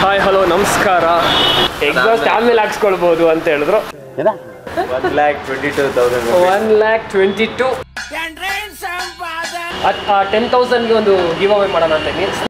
Hi hello ನಮಸ್ಕಾರ exhaust ಆಮೇಲೆ ಹಾಕ್ಸ್ಕೊಳ್ಬೋದು ಅಂತ ಹೇಳಿದ್ರು one lakh twenty two thousand one lakh twenty two ten ತೌಸಂಡ್ಗೆ ಒಂದು ಗಿವ್ ಅವೇ ಮಾಡೋಣ ಅಂತ ಮೀನ್ಸ್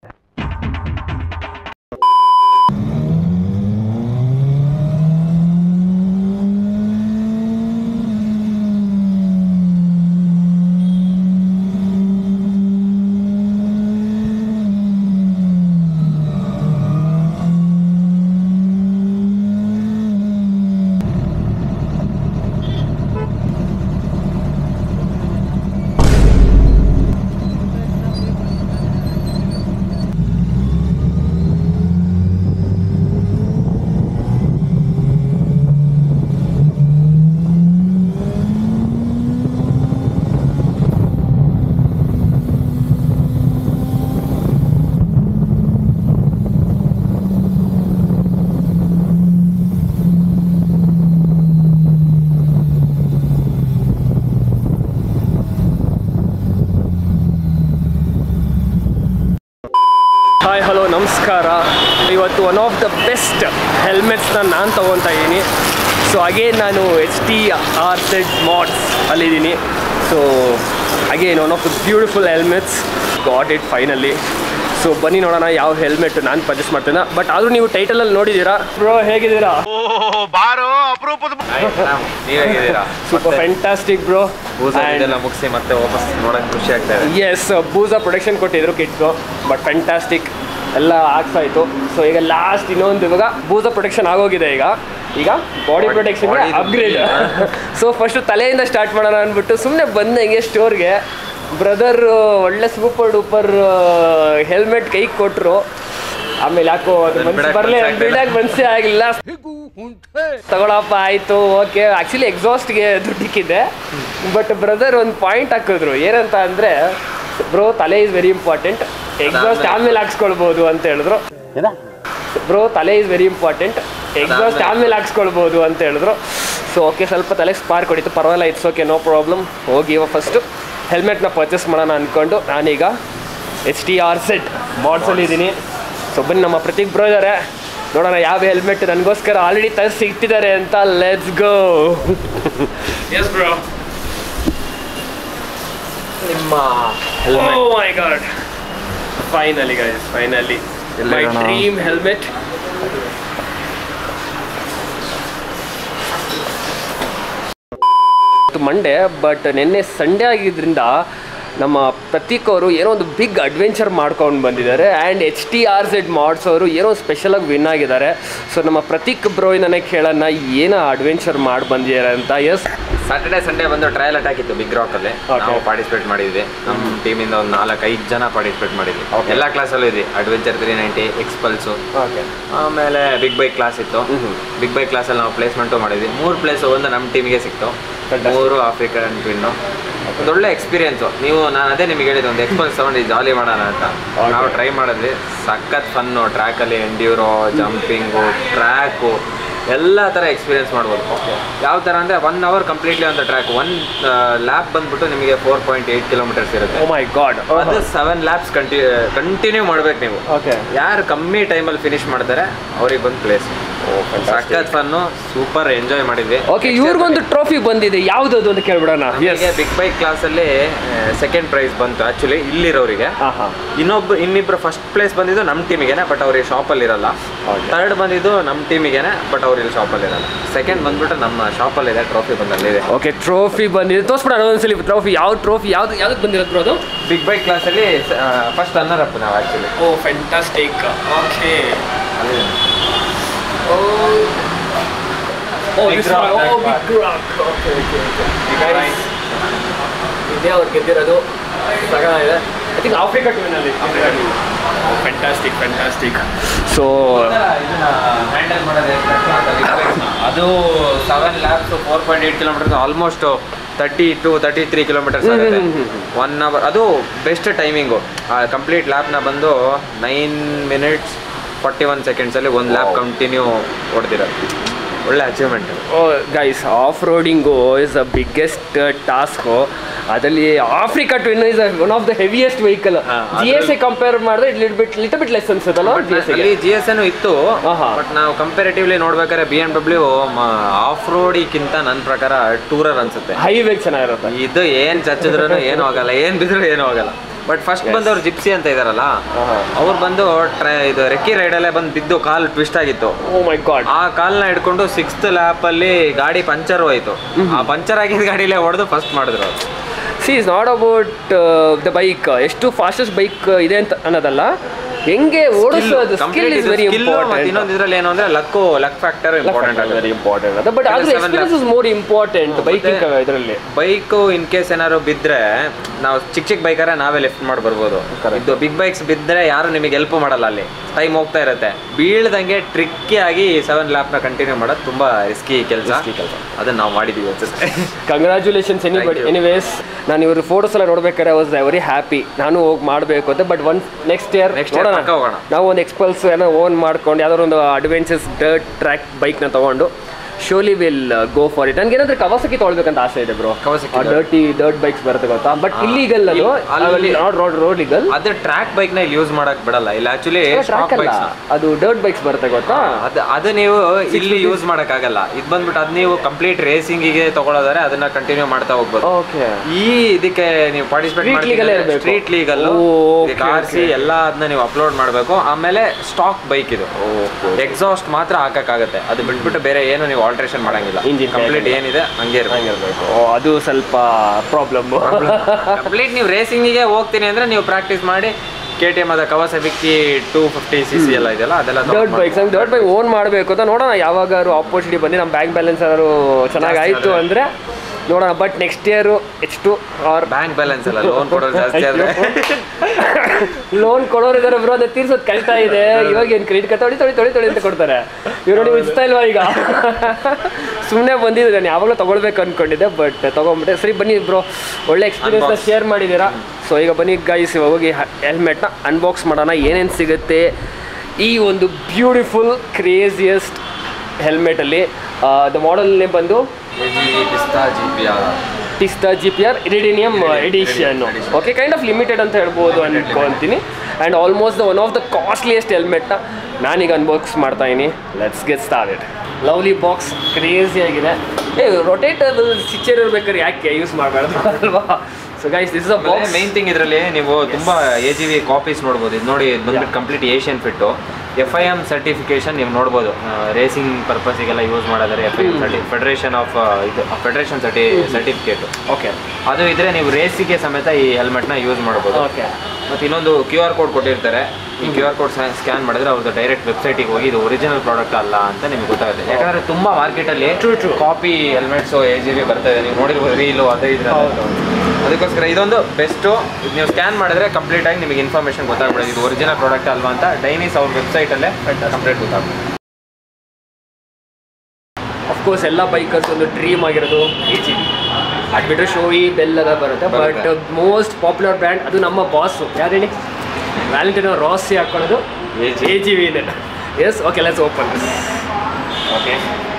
ಹಾಯ್ ಹಲೋ ನಮಸ್ಕಾರ ಇವತ್ತು ಒನ್ ಆಫ್ ದ ಬೆಸ್ಟ್ ಹೆಲ್ಮೆಟ್ಸ್ನ ನಾನು ತೊಗೊತಾ ಇದ್ದೀನಿ ಸೊ ಅಗೇನ್ ನಾನು H T R set mods ಅಲ್ಲಿದ್ದೀನಿ so again one of the beautiful helmets got it finally so ಬನ್ನಿ ನೋಡೋಣ ಯಾವ ಹೆಲ್ಮೆಟ್ ನಾನು ಪರ್ಚೇಸ್ ಮಾಡ್ತೇನೆ ಬಟ್ ಆದರೂ ನೀವು ಟೈಟಲಲ್ಲಿ ನೋಡಿದ್ದೀರಾ ಬ್ರೋ ಹೇಗಿದ್ದೀರಾ ನೀವ್ ಹೇಗಿದ್ದೀರಾ ಸೂಪರ್ ಫ್ಯಾಂಟಾಸ್ಟಿಕ್ ಬ್ರೋ ಪೂಜಾ ಇದೆಲ್ಲ ಮುಗಿಸಿ ಮತ್ತೆ ವಾಪಸ್ ನೋಡಕ್ ಖುಷಿ ಆಗ್ತಾ ಇದೆ ಎಸ್ ಬೂಸ ಪ್ರೊಡಕ್ಷನ್ ಕೊಟ್ಟಿದ್ರು ಕಿಟ್ಸು ಬಟ್ ಫ್ಯಾಂಟಾಸ್ಟಿಕ್ ಎಲ್ಲ ಆಗ್ತಾಯಿತ್ತು ಸೊ ಈಗ ಲಾಸ್ಟ್ ಇನ್ನೊಂದು ಇವಾಗ ಬೂಸ ಪ್ರೊಟೆಕ್ಷನ್ ಆಗೋಗಿದೆ ಈಗ ಈಗ body Body- protection body- upgrade so first ತಲೆಯಿಂದ ಸ್ಟಾರ್ಟ್ ಮಾಡೋಣ ಅಂದ್ಬಿಟ್ಟು ಸುಮ್ಮನೆ ಬಂದೆ ಹಿಂಗೆ ಸ್ಟೋರ್ಗೆ ಬ್ರದರ್ ಒಳ್ಳೆ ಸೂಪರ್ ಡೂಪರ್ ಹೆಲ್ಮೆಟ್ ಕೈಗೆ ಕೊಟ್ಟರು ಆಮೇಲೆ ಯಾಕೋ ಅದು ಅದನ್ನ ಮನ್ಸು ಬಿಡಕ್ ಬರಲೇ ಮನ್ಸೇ ಆಗ್ಲಿಲ್ಲ. ಬಿಡಕ್ಕೆ ಮನಸ್ಸೇ ಆಗಿಲ್ಲ ತಗೊಳಪ್ಪ ಆಯಿತು ಓಕೆ ಆ್ಯಕ್ಚುಲಿ ಎಕ್ಸಾಸ್ಟ್ಗೆ ದುಡ್ಡಿಕ್ಕಿದೆ ಬಟ್ ಬ್ರದರ್ ಒಂದು ಪಾಯಿಂಟ್ ಹಾಕಿದ್ರು ಏನಂತ ಅಂದರೆ ಬ್ರೋ ತಲೆ ಇಸ್ ವೆರಿ ಇಂಪಾರ್ಟೆಂಟ್ ಎಕ್ಸಾಸ್ಟ್ ಆಮೇಲೆ ಹಾಕ್ಸ್ಕೊಳ್ಬೋದು ಅಂತ ಹೇಳಿದ್ರು ಬ್ರೋ ತಲೆ ಇಸ್ ವೆರಿ ಇಂಪಾರ್ಟೆಂಟ್ ಎಕ್ಸಾಸ್ಟ್ ಆಮೇಲೆ ಹಾಕ್ಸ್ಕೊಳ್ಬೋದು ಅಂತ ಹೇಳಿದ್ರು ಸೊ ಓಕೆ ಸ್ವಲ್ಪ ತಲೆಗೆ ಸ್ಪಾರ್ಕ್ ಹೊಡಿತು ಪರವಾಗಿಲ್ಲ ಇಟ್ಸ್ ಓಕೆ ನೋ ಪ್ರಾಬ್ಲಮ್ ಹೋಗಿ ಇವಾಗ ಫಸ್ಟು ಹೆಲ್ಮೆಟ್ನ ಪರ್ಚೇಸ್ ಮಾಡೋಣ ಅಂದ್ಕೊಂಡು ನಾನೀಗ ಎಚ್ ಟಿ ಆರ್ ಸೆಟ್ ಮಾಡ್ಸಲ್ಲಿ ಇದ್ದೀನಿ ಸೊ ಬನ್ನಿ ನಮ್ಮ ಪ್ರತೀಕ್ ಬ್ರೋ ಇದ್ದಾರೆ ನೋಡೋಣ ಯಾವ ಹೆಲ್ಮೆಟ್ ನನಗೋಸ್ಕರ ಆಲ್ರೆಡಿ ತರಿಸಿ ಇಟ್ಟಿದ್ದಾರೆ ಅಂತ ಲೆಟ್ಸ್ ಗೋ ಎಸ್ ಬ್ರೋ ನಿಮ್ಮ oh my god finally guys finally my ಎಲ್ಲಿರೋಣ? ಡ್ರೀಮ್ ಹೆಲ್ಮೆಟ್ ಮಂಡೇ ಬಟ್ ನಿನ್ನೆ ಸಂಡೇ ಆಗಿದ್ರಿಂದ ನಮ್ಮ ಪ್ರತೀಕ್ ಅವರು ಏನೋ ಒಂದು ಬಿಗ್ ಅಡ್ವೆಂಚರ್ ಮಾಡ್ಕೊಂಡು ಬಂದಿದ್ದಾರೆ and H T R Z ಮಾಡ್ಸ್ ಅವರು ಏನೋ ಸ್ಪೆಷಲಾಗಿ ವಿನ್ ಆಗಿದ್ದಾರೆ ಸೊ ನಮ್ಮ ಪ್ರತೀಕ್ ಬ್ರೋ ನನಗೆ ಕೇಳೋಣ ಏನೋ ಅಡ್ವೆಂಚರ್ ಮಾಡಿ ಬಂದಿದ್ದಾರೆ ಅಂತ ಎಸ್ ಸಾಟರ್ಡೆ ಸಂಡೇ ಬಂದು ಟ್ರಯಲ್ ಅಟ್ಯಾಕ್ ಇತ್ತು ಬಿಗ್ ರಾಕ್ ಅಲ್ಲಿ Okay. ನಾವು ಪಾರ್ಟಿಸಿಪೇಟ್ ಮಾಡಿದ್ವಿ ನಮ್ಮ ಟೀಮಿಂದ ಒಂದು ನಾಲ್ಕು ಐದು ಜನ ಪಾರ್ಟಿಸಿಪೇಟ್ ಮಾಡಿದ್ವಿ Okay. ಎಲ್ಲ ಕ್ಲಾಸಲ್ಲೂ ಇದೆ adventure three ninety Xpulse okay ಆಮೇಲೆ ಬಿಗ್ ಬೈಕ್ ಕ್ಲಾಸ್ ಇತ್ತು ಹ್ಮ್. ಬಿಗ್ ಬೈಕ್ ಕ್ಲಾಸಲ್ಲಿ ನಾವು ಪ್ಲೇಸ್ಮೆಂಟು ಮಾಡಿದ್ವಿ ಮೂರು ಪ್ಲೇಸ್ ಒಂದು ನಮ್ಮ ಟೀಮಿಗೆ ಸಿಕ್ತು Fantastic. ಮೂರು ಆಫ್ರಿಕನ್ ಟ್ವಿನ್ನು ಒಂದು ಒಳ್ಳೆ ಎಕ್ಸ್ಪೀರಿಯನ್ಸು ನೀವು ನಾನು ಅದೇ ನಿಮಗೆ ಹೇಳಿದ್ದು ಒಂದು ಎಕ್ಸ್ಪಲ್ಸ್ ತಗೊಂಡು ಜಾಲಿ ಮಾಡೋಣ ಅಂತ Okay. ನಾವು ಟ್ರೈ ಮಾಡಿದ್ವಿ ಸಖತ್ ಫನ್ನು ಟ್ರ್ಯಾಕಲ್ಲಿ ಎಂಡ್ಯೂರೋ ಜಂಪಿಂಗು ಟ್ರ್ಯಾಕು ಎಲ್ಲ ಥರ ಎಕ್ಸ್ಪೀರಿಯನ್ಸ್ ಮಾಡ್ಬೋದು ಯಾವ ಥರ ಅಂದರೆ ಒನ್ ಅವರ್ ಕಂಪ್ಲೀಟ್ಲಿ ಅಂತ ಟ್ರ್ಯಾಕ್ ಒನ್ ಲ್ಯಾಪ್ ಬಂದ್ಬಿಟ್ಟು ನಿಮಗೆ ಫೋರ್ ಪಾಯಿಂಟ್ ಏಯ್ಟ್ ಕಿಲೋಮೀಟರ್ಸ್ ಇರುತ್ತೆ ಓ ಮೈ ಗಾಡ್ ಅದು ಸೆವೆನ್ ಲ್ಯಾಪ್ಸ್ ಕಂಟಿ ಕಂಟಿನ್ಯೂ ಮಾಡ್ಬೇಕು ನೀವು ಓಕೆ ಯಾರು ಕಮ್ಮಿ ಟೈಮಲ್ಲಿ ಫಿನಿಶ್ ಮಾಡ್ತಾರೆ ಅವ್ರಿಗೆ ಬಂದು ಪ್ಲೇಸ್ ಸಖತ್ ಫನ್ನು ಸೂಪರ್ ಎಂಜಾಯ್ ಮಾಡಿದ್ವಿ ಓಕೆ ಇವ್ರಿಗೊಂದು ಟ್ರೋಫಿ ಬಂದಿದೆ ಯಾವ್ದದು ಅಂತ ಕೇಳ್ಬಿಡೋಣ ಎಸ್ ಬಿಗ್ ಬೈಕ್ ಕ್ಲಾಸಲ್ಲಿ ಸೆಕೆಂಡ್ ಪ್ರೈಸ್ ಬಂತು ಆ್ಯಕ್ಚುಲಿ ಇಲ್ಲಿರೋರಿಗೆ ಹಾಂ ಹಾಂ ಇನ್ನೊಬ್ಬ ಇನ್ನಿಬ್ರು ಫಸ್ಟ್ ಪ್ಲೇಸ್ ಬಂದಿದ್ದು ನಮ್ಮ ಟೀಮಿಗೆನೆ ಬಟ್ ಅವ್ರಿಗೆ ಶಾಪಲ್ಲಿ ಇರಲ್ಲ Okay. ಥರ್ಡ್ ಬಂದಿದ್ದು ನಮ್ಮ ಟೀಮಿಗೆನೆ ಬಟ್ ಅವ್ರು ಇಲ್ಲಿ ಶಾಪಲ್ಲಿ ಇರಲ್ಲ ಸೆಕೆಂಡ್ ಬಂದ್ಬಿಟ್ಟು ನಮ್ಮ ಶಾಪಲ್ಲಿ ಇದೆ ಟ್ರೋಫಿ ಬಂದಲ್ಲಿದೆ ಓಕೆ ಟ್ರೋಫಿ ಬಂದಿದೆ ತೋರಿಸ್ಬಿಡೋಣ ಒಂದ್ಸಲಿ ಟ್ರೋಫಿ ಯಾವ ಟ್ರೋಫಿ ಯಾವ್ದು ಯಾವ್ದಕ್ಕೆ ಬಂದಿರೋದು ಬ್ರೋ ಅದು ಬಿಗ್ ಬೈಕ್ ಕ್ಲಾಸಲ್ಲಿ ಫಸ್ಟ್ ರನ್ನರ್ ಅಪ್ ನಾವು ಆ್ಯಕ್ಚುಲಿ ಓ ಫ್ಯಾಂಟಾಸ್ಟಿಕ್ ಓಕೆ ಅಲ್ಲಿ oh O Big this rock, one. Oh, back big rock. Okay, okay, okay. Guys, ಇದೇ ಅವ್ರು ಗೆದ್ದಿರೋದು ಇದೆ ಐ ಥಿಂಕ್ ಆಫ್ರಿಕಾ ಟೀಮ್ನಲ್ಲಿ ಫ್ಯಾಂಟಾಸ್ಟಿಕ್ ಫ್ಯಾಂಟಾಸ್ಟಿಕ್ ಸೊ ಹ್ಯಾಂಡಲ್ ಮಾಡೋದು ಎಷ್ಟು ಕಷ್ಟ ಅಂತ big bikes ನ. ಅದು seven laps four point eight kilometres almost thirty two thirty three kilometres ಆಗುತ್ತೆ ಹ್ಮ್, ಹ್ಮ್, ಒನ್ ಅವರ್ ಅದು ಬೆಸ್ಟ್ ಟೈಮಿಂಗು ಕಂಪ್ಲೀಟ್ ಲ್ಯಾಬ್ನ ಬಂದು ನೈನ್ ಮಿನಿಟ್ಸ್ ಫಾರ್ಟಿ ಒನ್ ಸೆಕೆಂಡ್ಸಲ್ಲಿ ಒಂದು ಲ್ಯಾಬ್ ಕಂಟಿನ್ಯೂ ಹೊಡೆದಿರೋದು ಒಳ್ಳೆ achievement guys off roading is the biggest task ಅದರಲ್ಲಿ Africa twin is one of the heaviest vehicle ಹಾ, ಜಿ ಎಸ್ ಎ ಕಂಪೇರ್ ಮಾಡಿದ್ರೆ it bit little bit less ಅನ್ಸುತ್ತಲ್ಲ G S ಅಲ್ಲಿ G S N ಇತ್ತು ಆಹಾ. But ನಾವು comparatively ನೋಡ್ಬೇಕಾದ್ರೆ B M W off ರೋಡಿಗಿಂತ ನನ್ನ ಪ್ರಕಾರ ಟೂರರ್ ಅನ್ಸುತ್ತೆ ಹೈವೇಗ್ ಚೆನ್ನಾಗಿರುತ್ತೆ ಇದು ಏನ್ ಚಚ್ಚಿದ್ರು ಏನೂ ಆಗಲ್ಲ ಏನ್ ಬಿದ್ರು ಏನೂ ಆಗಲ್ಲ ಬಟ್ ಫಸ್ಟ್ ಬಂದವ್ರು ಜಿಪ್ಸಿ ಅಂತ ಇದಾರಲ್ಲ ಆಹಾ. ಅವ್ರು ಬಂದು ಟ್ರೈ ಇದು ರೆಕ್ಕಿ ರೈಡಲ್ಲೇ ಬಂದು ಬಿದ್ದು ಕಾಲ್ ಟ್ವಿಸ್ಟ್ ಆಗಿತ್ತು ಓ ಮೈ ಗಾಡ್ ಆ ಕಾಲ್ನ ಹಿಡ್ಕೊಂಡು ಸಿಕ್ಸ್ತ್ ಲ್ಯಾಪ್ ಅಲ್ಲಿ ಗಾಡಿ ಪಂಚರ್ ಹೋಯ್ತು ಆ ಪಂಚರ್ ಆಗಿದ್ದ ಗಾಡಿಲೇ ಹೊಡೆದು ಫಸ್ಟ್ ಮಾಡಿದ್ರು ಅವ್ರು. See is not about the bike ಎಷ್ಟು ಫಾಸ್ಟೆಸ್ಟ್ ಬೈಕ್ ಇದೆ ಅಂತ ಅನ್ನೋದಲ್ಲ ಹೆಂಗೆ ಓಡಿಸೋದು ಸ್ಕಿಲ್ Complete ಇಸ್ ಇದು ವೆರಿ skill ಮತ್ತೆ ಇಂಪಾರ್ಟೆಂಟ್ ಇನ್ನೊಂದು ಇದ್ರಲ್ಲಿ ಏನು ಅಂದ್ರೆ ಲಕ್ಕು ಲಕ್ ಫ್ಯಾಕ್ಟರ್ ಇಂಪಾರ್ಟೆಂಟ್ ಆಗುತ್ತೆ ವೆರಿ ಇಂಪಾರ್ಟೆಂಟ್ ಅದು ಬಟ್ ಆದ್ರೆ seven experience is more important biking ಇದರಲ್ಲಿ ಬೈಕ್ ಇನ್ ಕೇಸ್ ಏನಾದ್ರು ಬಿದ್ರೆ ನಾವು ಚಿಕ್ಕ ಚಿಕ್ಕ ಬೈಕರ ನಾವೇ ಲಿಫ್ಟ್ ಮಾಡಿ ಬರ್ಬೋದು ಇದು ಬಿಗ್ ಬೈಕ್ಸ್ ಬಿದ್ದರೆ ಯಾರು ನಿಮಗೆ ಹೆಲ್ಪ್ ಮಾಡಲ್ಲ ಅಲ್ಲಿ ಟೈಮ್ ಹೋಗ್ತಾ ಇರುತ್ತೆ ಬೀಳ್ದಂಗೆ ಟ್ರಿಕ್ಕಿ ಆಗಿ ಸೆವೆನ್ ಲ್ಯಾಪ್ನ ಕಂಟಿನ್ಯೂ ಮಾಡೋದು ತುಂಬಾ ರಿಸ್ಕಿ ಕೆಲಸ ಅದನ್ನ ನಾವು ಮಾಡಿದೀವಿ ಅನ್ಸುತ್ತೆ ಕಂಗ್ರ್ಯಾಚುಲೇಷನ್ಸ್ ಎನಿಬಡಿ you. ಎನಿವೇಸ್ ನಾನು ಇವ್ರ ಫೋಟೋಸ್ ಎಲ್ಲ ನೋಡ್ಬೇಕಾದ್ರೆ ವಾಸ್ ವೆರಿ ಹ್ಯಾಪಿ ನಾನು ಹೋಗಿ ಮಾಡಬೇಕು ಅಂತ but one next year Next year ಪಕ್ಕ ಹೋಗೋಣ. ನಾವು ಒಂದು ಎಕ್ಸ್ಪಲ್ಸ್ ಏನೋ ಓನ್ ಮಾಡ್ಕೊಂಡು ಯಾವ್ದಾದ್ರು ಒಂದು ಅಡ್ವೆಂಚರ್ಸ್ ಡರ್ಟ್ ಟ್ರ್ಯಾಕ್ ಬೈಕ್ನ ತಗೊಂಡು surely will go for it ನನಗೆ ಏನಾದ್ರೆ ಕವಾಸಕಿ ತೊಗೊಳ್ಬೇಕಂತ ಆಸೆ ಇದೆ bro Kawasaki dirty dirt bikes ಬರುತ್ತೆ ಗೊತ್ತಾ ಬಟ್ ಹಾ. ಇಲ್ಲಿಗಲ್ ಅದು ಅಲ್ಲಿ- ನಾಟ್ ರೋಡ್ ರೋಡ್ ಲೀಗಲ್ ಅದು ಟ್ರ್ಯಾಕ್ ಬೈಕ್ ನ ಇಲ್ಲಿ ಯೂಸ್ ಮಾಡಕ್ ಬಿಡಲ್ಲ ಇಲ್ಲ ಆಕ್ಚುಲಿ ಟ್ರ್ಯಾಕ್ ಅಲ್ಲ ಅದು ಡರ್ಟ್ ಬೈಕ್ಸ್ ಬರುತ್ತೆ ಗೊತ್ತಾ ಅದು ಅದು ನೀವು ಇಲ್ಲಿ ಯೂಸ್ ಮಾಡಕ್ ಆಗಲ್ಲ ಇದು ಬಂದ್ಬಿಟ್ಟು ಅದ್ ನೀವು ಕಂಪ್ಲೀಟ್ ರೇಸಿಂಗಿಗೆ ತಗೊಳ್ಳೋದಾರೆ ಅದನ್ನ ಕಂಟಿನ್ಯೂ ಮಾಡ್ತಾ ಹೋಗ್ಬೋದು ಓಕೆ ಈ ಇದಕ್ಕೆ ನೀವು ಪಾರ್ಟಿಸಿಪೇಟ್ Street legal ಮಾಡಿ ಇರ್ಬೇಕು. ಸ್ಟ್ರೀಟ್ ಲೀಗಲ್ ಓ, okay, ಕಾರ್ಸಿ ಎಲ್ಲ ಅದನ್ನ ನೀವು ಅಪ್ಲೋಡ್ ಮಾಡಬೇಕು ಆಮೇಲೆ ಸ್ಟಾಕ್ ಬೈಕ್ ಇದು ಎಕ್ಸಾಸ್ಟ್ ಮಾತ್ರ ಹಾಕಕ್ಕಾಗತ್ತೆ ಅದು ಬಿಟ್ಬಿಟ್ಟು ಬೇರೆ ಏನು ನೀವು ಆಲ್ಟ್ರೇಷನ್ ಮಾಡಂಗಿಲ್ಲ Engine ಕಂಪ್ಲೀಟ್ ಏನಿದೆ ಹಂಗೆ ಇರಬೇಕು ಓ ಅದು ಸ್ವಲ್ಪ ಪ್ರಾಬ್ಲಮ್ ಕಂಪ್ಲೀಟ್ ನೀವು ರೇಸಿಂಗಿಗೆ ಹೋಗ್ತೀನಿ ಅಂದ್ರೆ ನೀವು ಪ್ರಾಕ್ಟೀಸ್ ಮಾಡಿ ಕೆ ಟಿ ಎಮ್ ಅದ ಕವಸಬಿಕ್ಕಿ ಟೂ ಫಿಫ್ಟಿ ಸಿ ಸಿ ಎಲ್ಲ ಇದೆಯಲ್ಲ ಅದೆಲ್ಲ ಡರ್ಟ್ ಬೈಕ್ಸ್ ಹಂಗೆ ಡರ್ಟ್ ಬೈಕ್ ಓನ್ ಮಾಡಬೇಕು ಅಂತ ನೋಡೋಣ ಯಾವಾಗಾದ್ರು ಆಪರ್ಚುನಿಟಿ ಬಂದು ನಮ್ಮ ಬ್ಯಾಂಕ್ ಬ್ಯಾಲೆನ್ಸ್ ಏನಾದ್ರು ಚೆನ್ನಾಗಿ ಆಯಿತು ಅಂದರೆ ನೋಡೋಣ but next year H two R bank balance ಅಲ್ಲ ಲೋನ್ ಕೊಡೋದು ಜಾಸ್ತಿ ಆದ್ರೆ ಲೋನ್ ಕೊಡೋರು ಇದಾರೆ ಬ್ರೋ ಅದು ತೀರ್ಸೋದು ಕಳ್ತಾ ಇದೆ ಇವಾಗ ಏನು ಕ್ರೆಡಿಟ್ ಕಾರ್ಡ್ ತೊಳಿ ತೊಳಿ ತೊಳಿ ತೊಳಿ ಅಂತ ಕೊಡ್ತಾರೆ ಇವ್ರು ನೋಡಿ ಇಸ್ತಾ ಇಲ್ವಾ ಈಗ ಸುಮ್ಮನೆ ಬಂದಿದ್ದೆ ನಾನು ಯಾವಾಗಲೂ ತೊಗೊಳ್ಬೇಕು ಅಂದ್ಕೊಂಡಿದ್ದೆ ಬಟ್ ತೊಗೊಂಬಿಟ್ಟೆ ಸರಿ ಬನ್ನಿ ಬ್ರೋ ಒಳ್ಳೆ ಎಕ್ಸ್ಪೀರಿಯನ್ಸ್ನ Unbox. ಶೇರ್ ಮಾಡಿದ್ದೀರಾ ಸೊ ಈಗ ಬನ್ನಿ ಗೈಸ್ ಹೋಗಿ ಹೆಲ್ಮೆಟ್ನ ಅನ್ಬಾಕ್ಸ್ ಮಾಡೋಣ ಏನೇನು ಸಿಗುತ್ತೆ ಈ ಒಂದು ಬ್ಯೂಟಿಫುಲ್ ಕ್ರೇಜಿಯಸ್ಟ್ ಹೆಲ್ಮೆಟಲ್ಲಿ ದ ಮಾಡೆಲ್ ನೇಮ್ ಬಂದು ಟಿಸ್ಟಾ G P R iridium edition okay kind of limited ಅಂತ ಹೇಳ್ಬೋದು ಅನ್ಕೊಂತೀನಿ and almost the one of the costliest ಹೆಲ್ಮೆಟ್ನ ನಾನೀಗ ಅನ್ಬಾಕ್ಸ್ ಮಾಡ್ತಾ ಇದೀನಿ let's get started lovely box crazy ಆಗಿದೆ ಏ ರೊಟೇಟಬಲ್ ಸ್ಟಿಚರ್ ಇರ್ಬೇಕಾದ್ರೆ ಯಾಕೆ ಯೂಸ್ ಮಾಡಬಾರ್ದು ಅಲ್ವಾ so guys this is a box main thing ಇದರಲ್ಲಿ ನೀವು ತುಂಬಾ ಎ ಜಿ ವಿ ಕಾಪೀಸ್ ನೋಡ್ಬೋದು ಇದು ನೋಡಿ ಇದು ಬಂದ್ಬಿಟ್ಟು complete Asian fit F I M certification ನೀವು ನೋಡ್ಬೋದು ರೇಸಿಂಗ್ ಪರ್ಪಸಿಗೆಲ್ಲ ಯೂಸ್ ಮಾಡೋದಾದ್ರೆ ಎಫ್ ಐ ಎಮ್ ಸರ್ಟಿ ಫೆಡರೇಷನ್ ಆಫ್ ಇದು ಫೆಡರೇಷನ್ ಸರ್ಟಿ ಸರ್ಟಿಫಿಕೇಟ್ ಓಕೆ ಅದು ಇದ್ರೆ ನೀವು ರೇಸಿಗೆ ಸಮೇತ ಈ ಹೆಲ್ಮೆಟ್ನ ಯೂಸ್ ಮಾಡ್ಬೋದು ಓಕೆ ಮತ್ತು ಇನ್ನೊಂದು ಕ್ಯೂ ಆರ್ ಕೋಡ್ ಕೊಟ್ಟಿರ್ತಾರೆ ಈ ಕ್ಯೂ ಆರ್ ಕೋಡ್ ಸ್ಕ್ಯಾನ್ ಮಾಡಿದ್ರೆ ಅವ್ರದ್ದು ಡೈರೆಕ್ಟ್ ವೆಬ್ಸೈಟಿಗೆ ಹೋಗಿ ಇದು ಒರಿಜಿನಲ್ ಪ್ರಾಡಕ್ಟ್ ಅಲ್ಲ ಅಂತ ನಿಮ್ಗೆ ಗೊತ್ತಾಗುತ್ತೆ ಯಾಕಂದ್ರೆ ತುಂಬಾ ಮಾರ್ಕೆಟಲ್ಲಿ True, true. Copy helmets A G B ಬರ್ತಾ ಇದೆ ನೀವು ನೋಡಿರ್ಬೋದು ರೀಲು ಅದೇ ಇದ್ರೆ ಹೌದು. ಅದಕ್ಕೋಸ್ಕರ ಇದೊಂದು ಬೆಸ್ಟು ನೀವು ಸ್ಕ್ಯಾನ್ ಮಾಡಿದ್ರೆ ಕಂಪ್ಲೀಟ್ ಆಗಿ ನಿಮಗೆ ಇನ್ಫಾರ್ಮೇಷನ್ ಗೊತ್ತಾಗ್ಬಿಡುತ್ತೆ ಇದು ಒರಿಜಿನಲ್ ಪ್ರಾಡಕ್ಟ್ ಅಲ್ವಾ ಅಂತ ಡೈನಿಸ್ ಅವ್ರ ವೆಬ್ಸೈಟಲ್ಲೇ ಕಂಪ್ಲೀಟ್ ಗೊತ್ತಾಗ್ಬಿಡುತ್ತೆ ಅಫ್ಕೋರ್ಸ್ ಎಲ್ಲ ಬೈಕರ್ಸ್ ಒಂದು ಡ್ರೀಮ್ ಆಗಿರೋದು ಎ ಜಿ ಬಿ ಅದು ಬಿಟ್ಟರೆ ಶೋಯಿ ಬೆಲ್ ಎಲ್ಲ ಬರುತ್ತೆ ಬಟ್ ಬರುತ್ತೆ. ಮೋಸ್ಟ್ ಪಾಪ್ಯುಲರ್ ಬ್ರ್ಯಾಂಡ್ ಅದು ನಮ್ಮ ಬಾಸು ಯಾರು ಹೇಳಿ ವ್ಯಾಲೆಂಟಿನೋ ರಾಸಿ ಹಾಕೊಳ್ಳೋದು AGV. ಎ ಜಿ ವಿ ಇದೆ yes okay let's open okay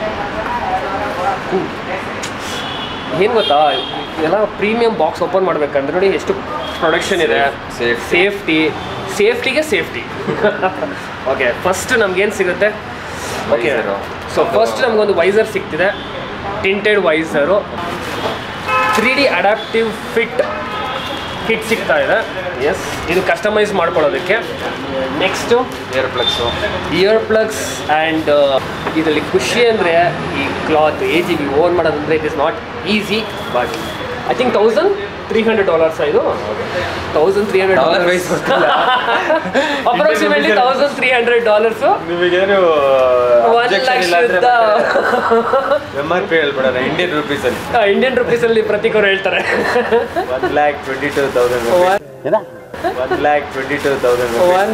ಏನು ಗೊತ್ತಾ ಎಲ್ಲ ಪ್ರೀಮಿಯಂ ಬಾಕ್ಸ್ ಓಪನ್ ಮಾಡ್ಬೇಕಂದ್ರೆ ನೋಡಿ ಎಷ್ಟು ಪ್ರೊಡಕ್ಷನ್ ಇದೆ Safety. ಸೇಫ್ಟಿ ಸೇಫ್ಟಿಗೆ ಸೇಫ್ಟಿ ಓಕೆ ಫಸ್ಟ್ ನಮ್ಗೇನು ಸಿಗುತ್ತೆ ಓಕೆ Visor. ಸೊ ಫಸ್ಟ್ ನಮಗೊಂದು ವೈಸರ್ ಸಿಗ್ತಿದೆ tinted visor three D adaptive fit kit ಸಿಗ್ತಾ ಇದೆ ಎಸ್ ಇದು ಕಸ್ಟಮೈಸ್ ಮಾಡ್ಕೊಳ್ಳೋದಕ್ಕೆ next air plugs ear plugs and ಇದರಲ್ಲಿ ಖುಷಿ ಅಂದರೆ ಈ cloth A G B own ಮಾಡೋದಂದರೆ it is not easy but I think thousand three hundred dollars ಇದು thousand three hundred Dollar dollars wise ಗೊತ್ತಿಲ್ಲ. Approximately thousand three hundred dollars ನಿಮಗೇನು ಒಂದು ಲಕ್ಷದ ಎಮ್ ಆರ್ ಪಿ ಹೇಳ್ಬಿಡೋಣ ಇಂಡಿಯನ್ ರುಪೀಸಲ್ಲಿ Indian ರುಪೀಸಲ್ಲಿ ಪ್ರತಿಕೂರು ಹೇಳ್ತಾರೆ one lakh twenty two thousand one lakh twenty two thousand one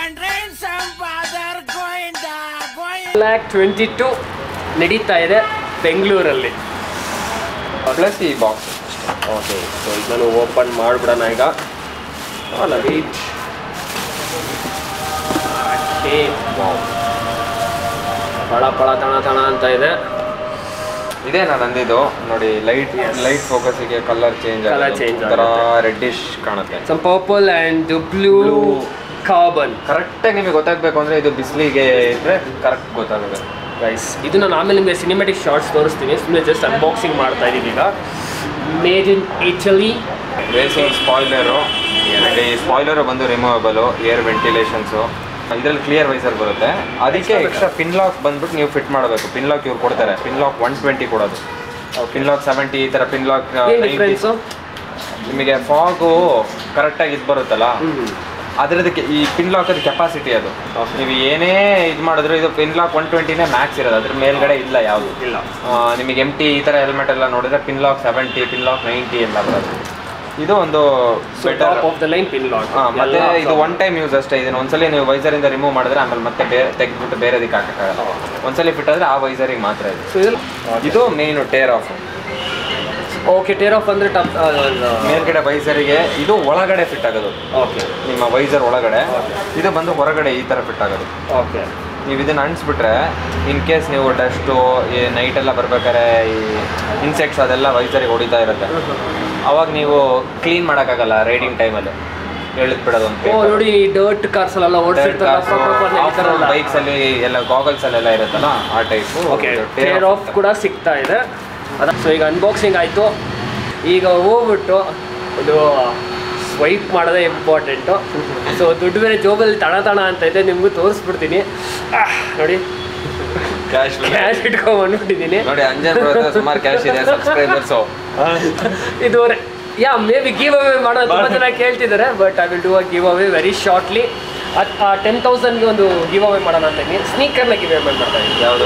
lakh twenty two ನಡೀತಾ ಇದೆ ಬೆಂಗಳೂರಲ್ಲಿ ಪ್ಲಸ್ ಈ ಬಾಕ್ಸ್ ಓಕೆ ಸೊ ಇದನ್ನು ಓಪನ್ ಮಾಡಿಬಿಡೋಣ ಈಗ ಲಗೇಜ್ ಪಳ ಪಳ ತಣ ತಣ ಅಂತ ಇದೆ ಇದೇ ನಾನು ಅಂದಿದ್ದು ನೋಡಿ ಲೈಟ್ ಲೈಟ್ ಫೋಕಸ್ಗೆ ಕಲರ್ ಚೇಂಜ್ Colour change ಒಂಥರ ರೆಡ್ಡಿಶ್ ಕಾಣುತ್ತೆ some purple and blue carbon ಕರೆಕ್ಟಾಗಿ ನಿಮಗೆ ಗೊತ್ತಾಗಬೇಕು ಅಂದರೆ ಇದು ಬಿಸಿಲಿಗೆ ಇದ್ರೆ ಕರೆಕ್ಟ್ ಗೊತ್ತಾಗುತ್ತೆ ಗೈಸ್ ಇದು ನಾನು ಆಮೇಲೆ ನಿಮಗೆ ಸಿನಿಮೆಟಿಕ್ ಶಾರ್ಟ್ಸ್ ತೋರಿಸ್ತೀನಿ ಸುಮ್ಮನೆ ಜಸ್ಟ್ ಅನ್ಬಾಕ್ಸಿಂಗ್ ಮಾಡ್ತಾ ಇದ್ದೀವಿ ಈಗ made in Italy racing spoiler and ಈ ಸ್ಪಾಯ್ಲರು ಬಂದು ರಿಮೂವಬಲು ಏರ್ ವೆಂಟಿಲೇಷನ್ಸು ಇದರಲ್ಲಿ ಕ್ಲಿಯರ್ ವೈಸರ್ ಬರುತ್ತೆ ಅದಕ್ಕೆ ಎಕ್ಸ್ಟ್ರಾ ಪಿನ್ ಲಾಕ್ ಬಂದ್ಬಿಟ್ಟು ನೀವು ಫಿಟ್ ಮಾಡಬೇಕು ಪಿನ್ ಲಾಕ್ ಇವ್ರು ಕೊಡ್ತಾರೆ ಪಿನ್ ಲಾಕ್ ಒನ್ ಟ್ವೆಂಟಿ ಕೊಡೋದು ಪಿನ್ ಲಾಕ್ ಸೆವೆಂಟಿ ಈ ಥರ ಪಿನ್ ಲಾಕ್ ಏನು ಡಿಫ್ರೆನ್ಸು ನಿಮಗೆ ಫಾಗು ಕರೆಕ್ಟಾಗಿ ಇದು ಬರುತ್ತಲ್ಲ ಅದರದಕ್ಕೆ ಈ ಪಿನ್ ಲಾಕ್ ಕೆಪಾಸಿಟಿ ಅದು ನೀವು ಏನೇ ಇದು ಮಾಡಿದ್ರು ಇದು ಪಿನ್ ಲಾಕ್ ಒನ್ ಟ್ವೆಂಟಿನೇ ಮ್ಯಾಕ್ಸ್ ಇರೋದು ಅದ್ರ ಮೇಲ್ಗಡೆ ಇಲ್ಲ ಯಾವುದು ಇಲ್ಲ ನಿಮಗೆ ಎಮ್ ಟಿ ಈ ಥರ ಹೆಲ್ಮೆಟ್ ಎಲ್ಲ ನೋಡಿದ್ರೆ pin lock seventy pin lock ninety ಎಲ್ಲ ಬರೋದು ಇದು ಒಂದು better top of the line pin lock ಮತ್ತೆ ಇದು ಒನ್ ಟೈಮ್ ಯೂಸ್ ಅಷ್ಟೇ ಇದನ್ನ ಒಂದ್ಸಲಿ ನೀವು ವೈಸರಿಂದ ರಿಮೂವ್ ಮಾಡಿದ್ರೆ ಆಮೇಲೆ ಮತ್ತೆ ಬೇರೆ ತೆಗೆದ್ಬಿಟ್ಟು ಬೇರೆದಕ್ಕೆ ಹಾಕಕ್ಕಾಗಲ್ಲ ಒಂದ್ಸಲಿ ಫಿಟ್ ಆದ್ರೆ ಆ ವೈಸರಿಗೆ ಮಾತ್ರ ಇದು ಸೊ ಇದ್ರಲ್ಲಿ ಇದು main tear off okay tear off ಅಂದರೆ ಟಪ್ ಮೇಲ್ಗಡೆ ವೈಸರಿಗೆ ಇದು ಒಳಗಡೆ ಫಿಟ್ ಆಗೋದು ಓಕೆ ನಿಮ್ಮ ವೈಸರ್ ಒಳಗಡೆ ಇದು ಬಂದು ಹೊರಗಡೆ ಈ ಥರ ಫಿಟ್ ಆಗೋದು ಓಕೆ ನೀವು ಇದನ್ನ ಅಂಟಿಸ್ಬಿಟ್ರೆ ಇನ್ ಕೇಸ್ ನೀವು ಡಸ್ಟು ಈ ನೈಟ್ ಎಲ್ಲ ಬರ್ಬೇಕಾದ್ರೆ ಈ ಇನ್ಸೆಕ್ಟ್ಸ್ ಅದೆಲ್ಲ ವೈಸರಿಗೆ ಹೊಡಿತಾ ಇರುತ್ತೆ ಅವಾಗ ನೀವು ಕ್ಲೀನ್ ಮಾಡೋಕ್ಕಾಗಲ್ಲ ರೈಡಿಂಗ್ ಟೈಮಲ್ಲಿ ಎಳೆದು ಬಿಡೋದು ಓ ಒಂದು ನೋಡಿ ಈ ಡರ್ಟ್ ಕಾರ್ಸ್ ಎಲ್ಲ ಓಡಿಸಿರ್ತಾರಲ್ಲ ಬೈಕ್ಸ್ ಅಲ್ಲಿ ಎಲ್ಲ ಗಾಗಲ್ಸ್ ಅಲ್ಲೆಲ್ಲ ಇರುತ್ತಲ್ಲ ಆ ಟೈಪ್ ಓಕೆ ಟೇರ್ ಆಫ್ ಕೂಡ ಸಿಗ್ತಾ ಇದೆ ಅದ ಸೊ ಈಗ ಅನ್ಬಾಕ್ಸಿಂಗ್ ಆಯಿತು ಈಗ ಹೋಗ್ಬಿಟ್ಟು ಒಂದು ಸ್ವೈಪ್ ಮಾಡೋದೇ ಇಂಪಾರ್ಟೆಂಟು ಸೊ ದುಡ್ಡು ಬೇರೆ ಜೋಬಲ್ಲಿ ತಣ ತಣ ಅಂತ ಇದೆ ನಿಮಗೂ ತೋರಿಸ್ಬಿಡ್ತೀನಿ ಆಹ್, ನೋಡಿ ಕ್ಯಾಶ್ ಕ್ಯಾಶ್ ಇಟ್ಕೊಂಡ್ ಬಂದ್ಬಿಟ್ಟಿದ್ದೀನಿ ನೋಡಿ ಅಂಜನ್ ಸುಮಾರು ಕ್ಯಾಶ್ ಇದೆ ಸಬ್ಸ್ಕ್ರೈಬರ್ಸು ಇದು ya maybe giveaway ಮಾಡೋದು ತುಂಬ ಜನ ಕೇಳ್ತಿದ್ದಾರೆ but I will do a giveaway very shortly ಅದು ಟೆನ್ ತೌಸಂಡ್ಗೆ ಒಂದು ಗಿವ್ ಅವೇ ಮಾಡೋಣ ಅಂತ ಇದ್ದೀನಿ ಸ್ನೀಕರ್ನ ಗಿವ್ ಅವೇ ಮಾಡ್ತಾ ಇದ್ದೀನಿ ಯಾವುದು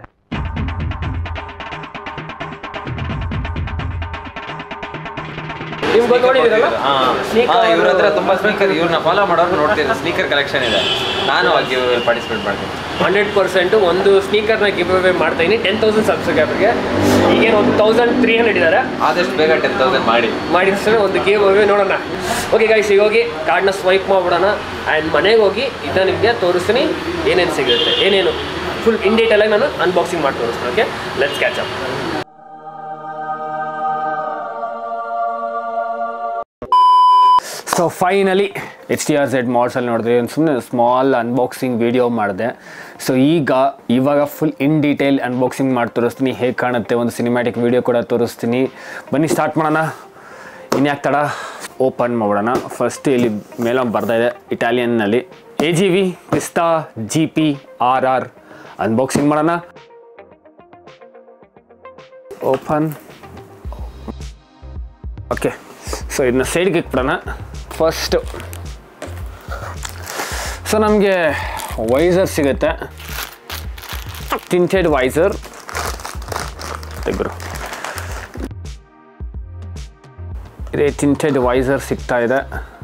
ನೀವು ಬಂದು ನೋಡಿದ್ದೀರಲ್ಲ Sneaker- ಇವ್ರ ಹತ್ರ ತುಂಬಾ ಸ್ಪೀಕರ್ ಇವ್ರನ್ನ ಫಾಲೋ ಮಾಡೋರು ನೋಡ್ತೀನಿ ಸ್ಪೀಕರ್ ಕಲೆಕ್ಷನ್ ಇದೆ ನಾನು ಅಲ್ಲಿ ಪಾರ್ಟಿಸಿಪೇಟ್ ಮಾಡ್ತೀನಿ ಹಂಡ್ರೆಡ್ ಪರ್ಸೆಂಟು ಒಂದು ಸ್ನೀಕರ್ನ ಗಿವ್ ಅವೇ ಮಾಡ್ತಾ ಇದ್ದೀನಿ ಟೆನ್ ತೌಸಂಡ್ ಸಬ್ಸ್ಕ್ರೈಬರ್ಗೆ ಈಗೇನು ಒಂದು ತೌಸಂಡ್ ತ್ರೀ ಹಂಡ್ರೆಡ್ ಇದ್ದಾರೆ ಆದಷ್ಟು ಬೇಗ ಟೆನ್ ತೌಸಂಡ್ ಮಾಡಿ ಮಾಡಿದ್ರೆ ಒಂದು ಗೇಮ್ ಅವೇ ನೋಡೋಣ ಓಕೆ ಗೈಸ್ ಈಗ ಹೋಗಿ ಕಾರ್ಡ್ನ ಸ್ವೈಪ್ ಮಾಡ್ಬಿಡೋಣ ಆ್ಯಂಡ್ ಮನೆಗೆ ಹೋಗಿ ಇದನ್ನ ನಿಮಗೆ ತೋರಿಸ್ತೀನಿ ಏನೇನು ಸಿಗುತ್ತೆ ಏನೇನು ಫುಲ್ ಇನ್ ಡೀಟೇಲಾಗಿ ನಾನು ಅನ್ಬಾಕ್ಸಿಂಗ್ ಮಾಡಿ ತೋರಿಸ್ತೀನಿ okay let's catch up so finally H T R Z ಮಾಲ್ಸಲ್ಲಿ ನೋಡಿದ್ರೆ ಒಂದು ಸುಮ್ಮನೆ ಸ್ಮಾಲ್ ಅನ್ಬಾಕ್ಸಿಂಗ್ ವಿಡಿಯೋ ಮಾಡಿದೆ ಸೊ ಈಗ ಇವಾಗ ಫುಲ್ ಇನ್ ಡೀಟೇಲ್ ಅನ್ಬಾಕ್ಸಿಂಗ್ ಮಾಡಿ ತೋರಿಸ್ತೀನಿ ಹೇಗೆ ಕಾಣುತ್ತೆ ಒಂದು ಸಿನಿಮ್ಯಾಟಿಕ್ ವಿಡಿಯೋ ಕೂಡ ತೋರಿಸ್ತೀನಿ ಬನ್ನಿ ಸ್ಟಾರ್ಟ್ ಮಾಡೋಣ ಇನ್ಯಾಕೆ ತಡ ಓಪನ್ ಮಾಡೋಣ ಫಸ್ಟ್ ಇಲ್ಲಿ ಮೇಲೆ ಬರ್ತಾ ಇದೆ ಇಟಾಲಿಯನ್ನಲ್ಲಿ A G V Pista G P R R unboxing ಮಾಡೋಣ ಓಪನ್ ಓಕೆ ಸೊ ಇದನ್ನ ಸೈಡ್ಗೆ ಇಟ್ಬಿಡೋಣ ಫಸ್ಟು ಸೊ ನಮಗೆ ವೈಸರ್ ಸಿಗುತ್ತೆ ಟಿಂಟೆಡ್ ವೈಸರ್ ತೆಗ್ರು ಇದೇ ಟಿಂಟೆಡ್ ವೈಸರ್ ಸಿಗ್ತಾ ಇದೆ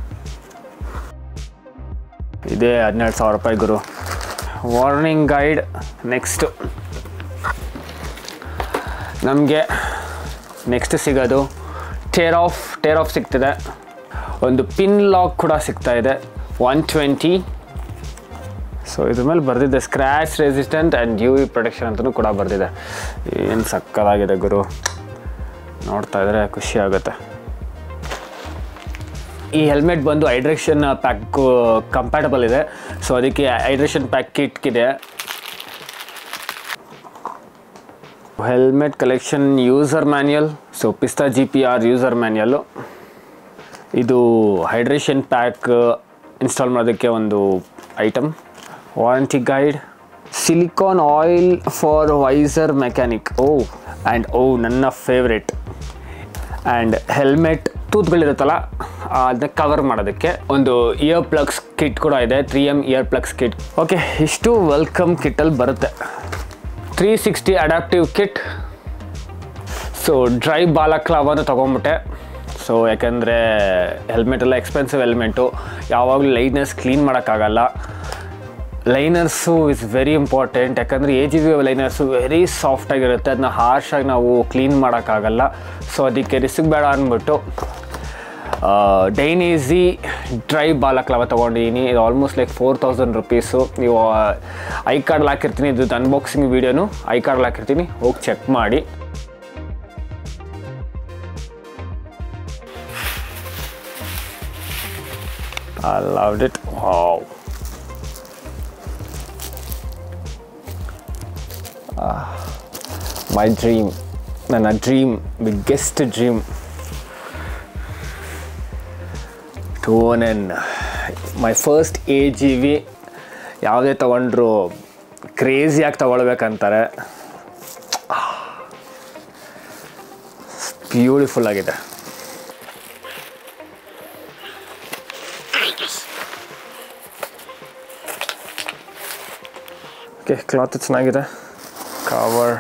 ಇದೇ ಹದಿನೆರಡು ಸಾವಿರ ರೂಪಾಯಿ ಗುರು ವಾರ್ನಿಂಗ್ ಗೈಡ್ ನೆಕ್ಸ್ಟು ನಮಗೆ ನೆಕ್ಸ್ಟ್ ಸಿಗೋದು ಟೇರ್ ಆಫ್ ಟೇರ್ ಆಫ್ ಸಿಗ್ತಿದೆ ಒಂದು ಪಿನ್ ಲಾಕ್ ಕೂಡ ಸಿಗ್ತಾ ಇದೆ ಒನ್ ಟ್ವೆಂಟಿ ಸೊ ಇದ್ರ ಮೇಲೆ ಬರೆದಿದೆ scratch resistant and U V protection ಅಂತಲೂ ಕೂಡ ಬರೆದಿದೆ ಏನು ಸಕ್ಕದಾಗಿದೆ ಗುರು ನೋಡ್ತಾ ಇದ್ರೆ ಖುಷಿ ಆಗುತ್ತೆ ಈ ಹೆಲ್ಮೆಟ್ ಬಂದು ಹೈಡ್ರೇಷನ್ ಪ್ಯಾಕ್ ಕಂಪ್ಯಾಟಬಲ್ ಇದೆ ಸೊ ಅದಕ್ಕೆ ಹೈಡ್ರೇಷನ್ ಪ್ಯಾಕ್ ಕಿಟ್ಗಿದೆ helmet collection user manual so Pista G P R user manual ಇದು ಹೈಡ್ರೇಷನ್ ಪ್ಯಾಕ್ ಇನ್ಸ್ಟಾಲ್ ಮಾಡೋದಕ್ಕೆ ಒಂದು item warranty guide silicone oil for visor mechanic oh and oh ನನ್ನ favourite and helmet ಟೂತ್ಗಳಿರುತ್ತಲ್ಲ ಅದನ್ನ cover ಮಾಡೋದಕ್ಕೆ ಒಂದು year plugs kit ಕೂಡ ಇದೆ three M ear plugs kit okay ಇಷ್ಟು ವೆಲ್ಕಮ್ ಕಿಟ್ಟಲ್ಲಿ ಬರುತ್ತೆ three sixty adaptive kit so dry ಬಾಲಕ್ಲಾವನ್ನು ತೊಗೊಂಬಿಟ್ಟೆ ಸೊ ಯಾಕೆಂದರೆ ಹೆಲ್ಮೆಟ್ ಎಲ್ಲ ಎಕ್ಸ್ಪೆನ್ಸಿವ್ ಹೆಲ್ಮೆಟು ಯಾವಾಗಲೂ ಲೈನರ್ಸ್ ಕ್ಲೀನ್ ಮಾಡೋಕ್ಕಾಗಲ್ಲ ಲೈನರ್ಸು ಇಸ್ ವೆರಿ ಇಂಪಾರ್ಟೆಂಟ್ ಯಾಕಂದರೆ A G V liners very ಸಾಫ್ಟಾಗಿರುತ್ತೆ ಅದನ್ನ ಹಾರ್ಶಾಗಿ ನಾವು ಕ್ಲೀನ್ ಮಾಡೋಕ್ಕಾಗಲ್ಲ ಸೊ ಅದಕ್ಕೆ ರಿಸ್ಕ್ ಬೇಡ ಅಂದ್ಬಿಟ್ಟು ಡೈನೇಸಿ ಡ್ರೈ ಬಾಲಕ್ಲವ ತೊಗೊಂಡಿದ್ದೀನಿ ಇದು almost like four thousand rupees ನೀವು ಐ ಕಾರ್ಡ್ ಹಾಕಿರ್ತೀನಿ ಇದು ಅನ್ಬಾಕ್ಸಿಂಗ್ ವೀಡಿಯೋನು ಐ ಕಾರ್ಡ್ ಹಾಕಿರ್ತೀನಿ ಹೋಗಿ ಚೆಕ್ ಮಾಡಿ I loved it. Wow. Ah, my dream. ನನ್ನ dream biggest dream to own an my first A G V ಯಾವುದೇ ತೊಗೊಂಡ್ರು ಕ್ರೇಜಿಯಾಗಿ ತೊಗೊಳ್ಬೇಕಂತಾರೆ ಬ್ಯೂಟಿಫುಲ್ ಆಗಿದೆ ಓಕೆ ಕ್ಲಾತ್ ಚೆನ್ನಾಗಿದೆ ಕವರ್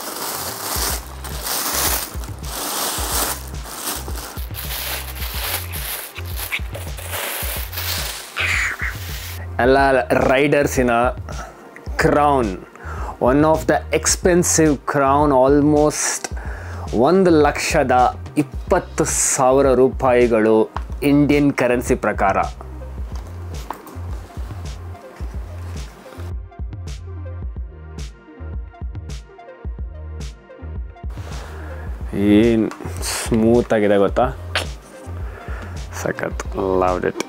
ಎಲ್ಲ ರೈಡರ್ಸಿನ crown one of the expensive crown almost ಒಂದು ಲಕ್ಷದ ಇಪ್ಪತ್ತು ಸಾವಿರ ರೂಪಾಯಿಗಳು ಇಂಡಿಯನ್ ಕರೆನ್ಸಿ ಪ್ರಕಾರ ಏನು ಸ್ಮೂತ್ ಆಗಿದೆ ಗೊತ್ತಾ ಸಖತ್ loved it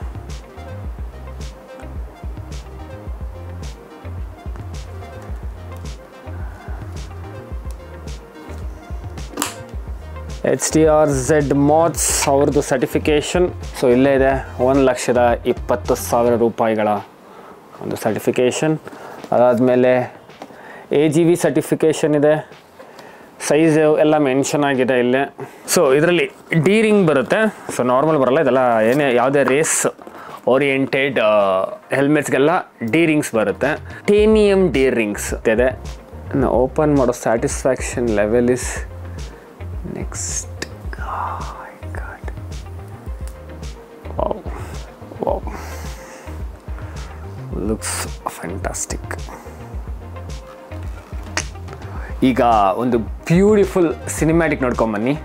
H T R Z ಮಾಟ್ಸ್ ಅವ್ರದ್ದು ಸರ್ಟಿಫಿಕೇಷನ್ ಸೊ ಇಲ್ಲೇ ಇದೆ ಒಂದು ಲಕ್ಷದ ಇಪ್ಪತ್ತು ಸಾವಿರ ರೂಪಾಯಿಗಳ ಒಂದು ಸರ್ಟಿಫಿಕೇಷನ್ ಅದಾದಮೇಲೆ ಎ ಜಿ ವಿ ಸರ್ಟಿಫಿಕೇಷನ್ ಇದೆ ಸೈಜ್ ಎಲ್ಲ ಮೆನ್ಷನ್ ಆಗಿದೆ ಇಲ್ಲೇ ಸೊ ಇದರಲ್ಲಿ ಡೀರಿಂಗ್ ಬರುತ್ತೆ ಸೊ ನಾರ್ಮಲ್ ಬರಲ್ಲ ಇದೆಲ್ಲ ಏನೇ ಯಾವುದೇ ರೇಸ್ ಓರಿಯೆಂಟೆಡ್ ಹೆಲ್ಮೆಟ್ಸ್ಗೆಲ್ಲ ಡೀರಿಂಗ್ಸ್ ಬರುತ್ತೆ ಟೇನಿಯಮ್ ಡೀರಿಂಗ್ಸ್ ಇದೆ ಓಪನ್ ಮಾಡೋ satisfaction level is next looks fantastic ಈಗ ಒಂದು ಬ್ಯೂಟಿಫುಲ್ ಸಿನಿಮ್ಯಾಟಿಕ್ ನೋಡ್ಕೊಂಬನ್ನಿ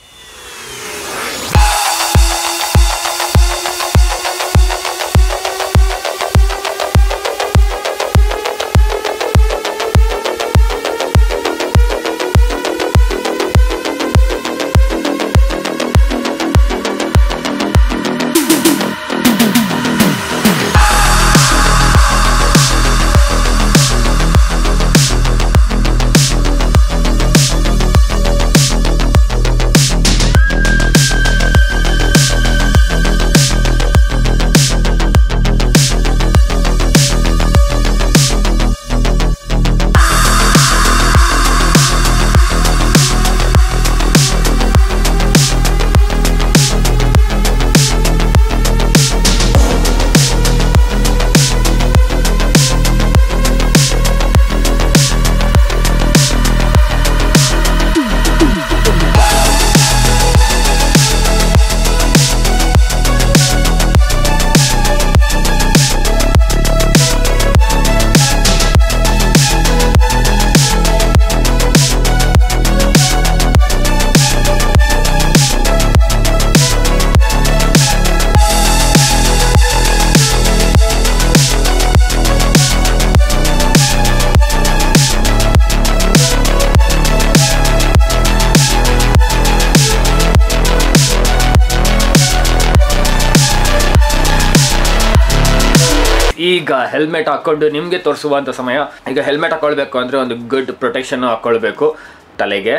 ಈಗ ಹೆಲ್ಮೆಟ್ ಹಾಕೊಂಡು ನಿಮಗೆ ತೋರಿಸುವಂಥ ಸಮಯ ಈಗ ಹೆಲ್ಮೆಟ್ ಹಾಕೊಳ್ಬೇಕು ಅಂದರೆ ಒಂದು ಗುಡ್ ಪ್ರೊಟೆಕ್ಷನ್ ಹಾಕೊಳ್ಬೇಕು ತಲೆಗೆ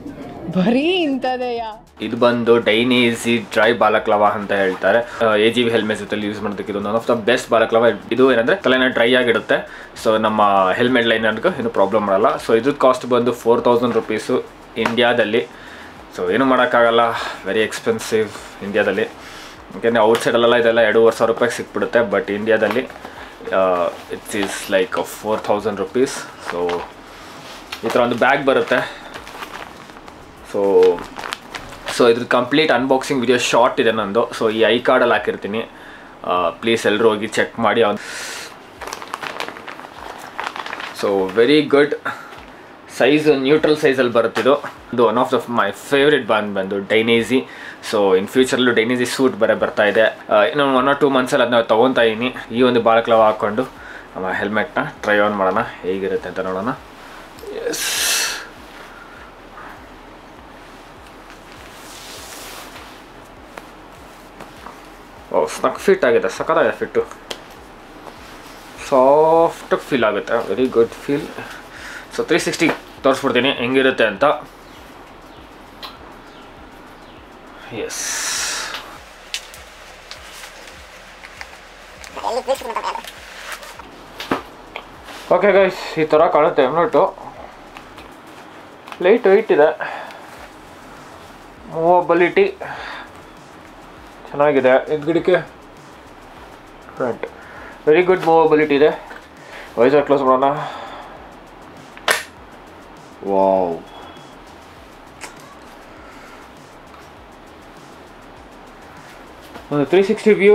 ಬರೀ ಇಂಥದೆಯಾ ಇದು ಬಂದು ಡೈನೇಸಿ ಡ್ರೈ ಬಾಲಕ್ಲವ ಅಂತ ಹೇಳ್ತಾರೆ ಎ ಜಿ ವಿ ಹೆಲ್ಮೆಟ್ ಜೊತೆ ಯೂಸ್ ಮಾಡೋದಕ್ಕೆ ಇದು one of the best balaclava ಇದು ಏನಂದ್ರೆ ತಲೆನ ಡ್ರೈ ಆಗಿಡುತ್ತೆ ಸೊ ನಮ್ಮ ಹೆಲ್ಮೆಟ್ ಲೈನರ್ಗೂ ಏನು ಪ್ರಾಬ್ಲಮ್ ಮಾಡಲ್ಲ ಸೊ ಇದ್ರದ್ದು ಕಾಸ್ಟ್ ಬಂದು ಫೋರ್ ತೌಸಂಡ್ ರುಪೀಸು ಇಂಡಿಯಾದಲ್ಲಿ ಸೊ ಏನು ಮಾಡೋಕ್ಕಾಗಲ್ಲ ವೆರಿ ಎಕ್ಸ್ಪೆನ್ಸಿವ್ ಇಂಡಿಯಾದಲ್ಲಿ ಯಾಕೆಂದರೆ ಔಟ್ಸೈಡಲ್ಲೆಲ್ಲ ಇದೆಲ್ಲ ಎರಡೂವರೆ ಸಾವಿರ ರೂಪಾಯಿಗೆ ಸಿಕ್ಬಿಡುತ್ತೆ ಬಟ್ ಇಂಡಿಯಾದಲ್ಲಿ it's is like four thousand rupees so ಈ ಥರ ಒಂದು ಬ್ಯಾಗ್ ಬರುತ್ತೆ ಸೊ ಸೊ ಇದ್ರ ಕಂಪ್ಲೀಟ್ ಅನ್ಬಾಕ್ಸಿಂಗ್ ವಿಡಿಯೋ ಶಾರ್ಟ್ ಇದೆ ನಂದು ಸೊ ಈ ಐ ಕಾರ್ಡಲ್ಲಿ ಹಾಕಿರ್ತೀನಿ ಪ್ಲೀಸ್ ಎಲ್ಲರೂ ಹೋಗಿ ಚೆಕ್ ಮಾಡಿ ಅವ್ನು so very good size neutral ಸೈಜಲ್ಲಿ ಬರುತ್ತಿದ್ದು ಇದು one of the my favourite ಬಾನ್ ಬಂದು ಡೈನೇಸಿ ಸೊ ಇನ್ ಫ್ಯೂಚರ್ಲು ಡೈನಿಸ್ ಸೂಟ್ ಬರೋ ಬರ್ತಾ ಇದೆ ಆ, ಇನ್ನು ಒನ್ ಆರ್ ಟೂ ಮಂತ್ಸಲ್ಲಿ ಅದನ್ನ ತೊಗೊತಾ ಇದ್ದೀನಿ ಈ ಒಂದು ಬಾಳಕ್ಲವ ಹಾಕ್ಕೊಂಡು ಹೆಲ್ಮೆಟ್ನ ಟ್ರೈ ಆನ್ ಮಾಡೋಣ ಹೇಗಿರುತ್ತೆ ಅಂತ ನೋಡೋಣ ಎಸ್ ಓ ಸ್ನಕ್ ಫಿಟ್ ಆಗಿದೆ ಸಕ್ಕತ್ತಾಗಿದೆ ಫಿಟ್ಟು ಸಾಫ್ಟಾಗಿ ಫೀಲ್ ಆಗುತ್ತೆ very good feel so three sixty ತೋರಿಸ್ಬಿಡ್ತೀನಿ ಹೆಂಗಿರುತ್ತೆ ಅಂತ ಎಸ್ ಓಕೆ ಗೈಸ್ ಈ ಥರ ಕಾಣುತ್ತೆ ಎಮ್ನೋಟು ಲೈಟ್ ವೆಯ್ಟ್ ಇದೆ ಮೂವಬಿಲಿಟಿ ಚೆನ್ನಾಗಿದೆ ಹಿಂದ್ಗಡಿಕೆ ಫ್ರಂಟ್ ವೆರಿ ಗುಡ್ ಮೂವಬಿಲಿಟಿ ಇದೆ ವೈಸರ್ ಕ್ಲೋಸ್ ಮಾಡೋಣ ವಾವ್ ಒಂದು three sixty view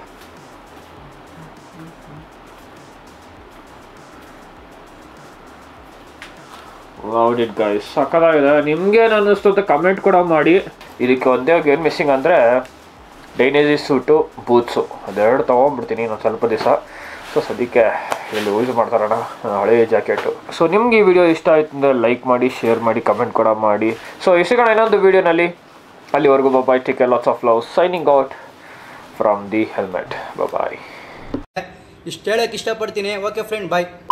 it guys ಸಕ್ಕದಾಗಿದೆ ನಿಮ್ಗೇನು ಅನ್ನಿಸ್ತು ಅಂತ ಕಮೆಂಟ್ ಕೂಡ ಮಾಡಿ ಇದಕ್ಕೆ ಒಂದೇ ಏನು ಮಿಸ್ಸಿಂಗ್ ಅಂದರೆ ಡೈನೇಜಿ ಸೂಟು ಬೂತ್ಸು ಅದೆರಡು ತೊಗೊಂಡ್ಬಿಡ್ತೀನಿ ಇನ್ನೊಂದು ಸ್ವಲ್ಪ ದಿವಸ ಸೊ ಸದ್ಯಕ್ಕೆ ಇಲ್ಲಿ ಯೂಸ್ ಮಾಡ್ತಾರಣ ಹಳೆ ಜಾಕೆಟು ಸೊ ನಿಮ್ಗೆ ಈ ವಿಡಿಯೋ ಇಷ್ಟ ಆಯ್ತು ಅಂದರೆ ಲೈಕ್ ಮಾಡಿ ಶೇರ್ ಮಾಡಿ ಕಮೆಂಟ್ ಕೂಡ ಮಾಡಿ ಸೊ ಇಷ್ಟಗಳ ಇನ್ನೊಂದು ವಿಡಿಯೋನಲ್ಲಿ ಅಲ್ಲಿವರೆಗೂ bye take lots of love signing out from the helmet boy ಇಷ್ಟು ಹೇಳಕ್ಕೆ ಇಷ್ಟಪಡ್ತೀನಿ ಓಕೆ ಫ್ರೆಂಡ್ ಬಾಯ್